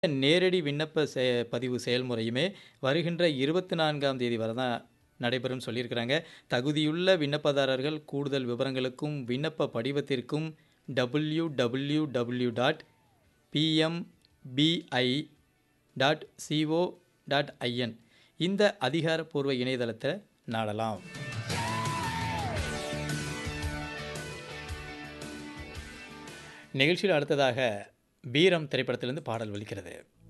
நேரடி விண்ணப்ப செ பதிவு செயல்முறையுமே வருகின்ற 24ஆம் தேதி வரை தான் நடைபெறும்னு சொல்லியிருக்கிறாங்க. தகுதியுள்ள விண்ணப்பதாரர்கள் கூடுதல் விவரங்களுக்கும், விண்ணப்ப படிவத்திற்கும் www.pmbi.co.in இந்த அதிகாரப்பூர்வ இணையதளத்த நாடலாம். நிகழ்ச்சியில் அடுத்ததாக வீரம் திரைப்படத்திலிருந்து பாடல் ஒலிக்கிறது.